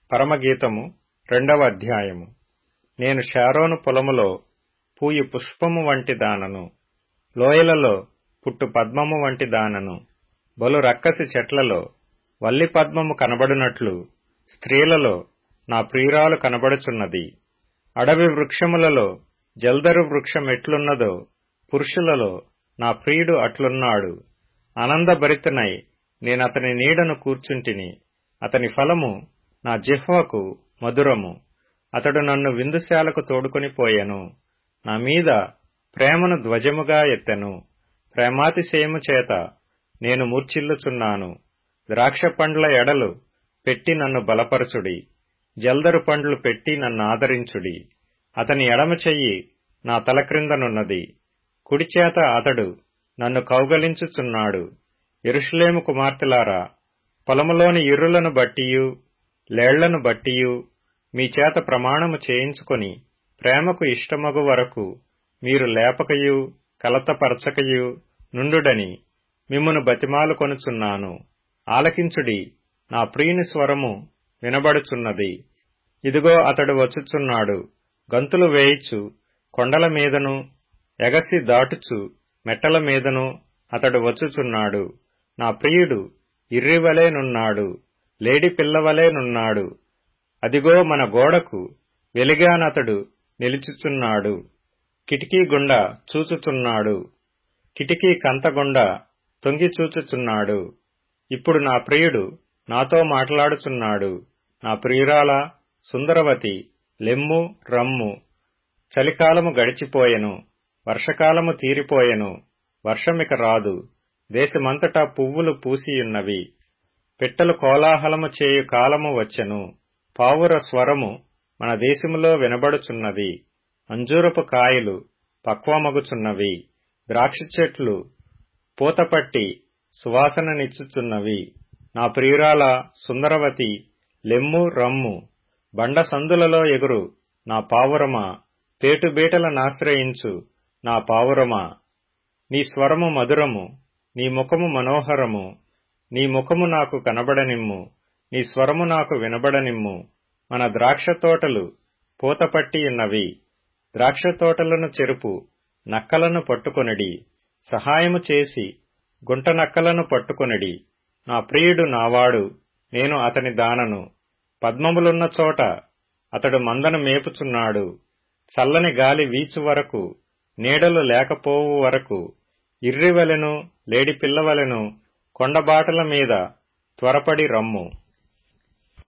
పరమగీతము రెండవ అధ్యాయము నేను షారోను పొలములో పూయు పుష్పము వంటి దానను లోయలలో పుట్టు పద్మము వంటి దానను బలు రక్కసి చెట్లలో వల్లి పద్మము కనబడునట్లు స్త్రీలలో నా ప్రియురాలు కనబడుచున్నది అడవి వృక్షములలో జల్దరు వృక్షం ఎట్లున్నదో పురుషులలో నా ప్రియుడు అట్లున్నాడు ఆనందభరితనై నేనతని నీడను కూర్చుంటిని అతని ఫలము నా జిహ్వకు మధురము అతడు నన్ను విందుశాలకు తోడుకొని పోయెను నా మీద ప్రేమను ధ్వజముగా ఎత్తెను ప్రేమాతిశయము చేత నేను మూర్ఛిల్లుచున్నాను ద్రాక్ష పండ్ల ఎడలు పెట్టి నన్ను బలపరచుడి జల్దరు పండ్లు పెట్టి నన్ను ఆదరించుడి అతని ఎడమ చెయ్యి నా తల క్రిందనున్నది కుడిచేత అతడు నన్ను కౌగలించుచున్నాడు ఎరుషులేము కుమార్తెలారా పొలములోని ఇర్రులను బట్టియు లేళ్లను బట్టియు మీ చేత ప్రమాణము చేయించుకొని ప్రేమకు ఇష్టమగు వరకు మీరు లేపకయు కలతపరచకయు నుండుడని మిమ్మును బతిమాలు కొనుచున్నాను ఆలకించుడి నా ప్రియుని స్వరము వినబడుచున్నది ఇదిగో అతడు వచ్చుచున్నాడు గంతులు వేయిచు కొండల మీదను ఎగసి దాటుచు మెట్టల మీదను అతడు వచ్చుచున్నాడు నా ప్రియుడు ఇర్రివలేనున్నాడు లేడి పిల్లవలేనున్నాడు అదిగో మన గోడకు వెలిగానతడు నిలుచుచున్నాడు కిటికీ గుండా చూచుచున్నాడు కిటికీ కంతగుండా తొంగి చూచుచున్నాడు ఇప్పుడు నా ప్రియుడు నాతో మాట్లాడుచున్నాడు నా ప్రియురాలా సుందరవతి లెమ్ము రమ్ము చలికాలము గడిచిపోయెను వర్షకాలము తీరిపోయెను వర్షమిక రాదు దేశమంతటా పువ్వులు పూసియున్నవి పిట్టలు కోలాహలము చేయు కాలము వచ్చెను పావుర స్వరము మన దేశములో వినబడుచున్నది అంజూరపు కాయలు పక్వమగుచున్నవి ద్రాక్ష చెట్లు పూతపట్టి సువాసననిచ్చుచున్నవి నా ప్రియురాల సుందరవతి లెమ్ము రమ్ము బండ సందులలో ఎగురు నా పావురమా పేటుబీటలనాశ్రయించు నా పావురమా నీ స్వరము మధురము నీ ముఖము మనోహరము నీ ముఖము నాకు కనబడనిమ్ము నీ స్వరము నాకు వినబడనిమ్ము మన ద్రాక్ష తోటలు పూతపట్టి ఉన్నవి ద్రాక్ష తోటలను చెరుపు నక్కలను పట్టుకొనిడి సహాయము చేసి గుంట నక్కలను పట్టుకొనిడి నా ప్రియుడు నావాడు నేను అతని దానను పద్మములున్న చోట అతడు మందను మేపుచున్నాడు చల్లని గాలి వీచు వరకు నీడలు లేకపోవు వరకు ఇర్రివలెను లేడి పిల్లవలెను కొండబాటల మీద త్వరపడి రమ్ము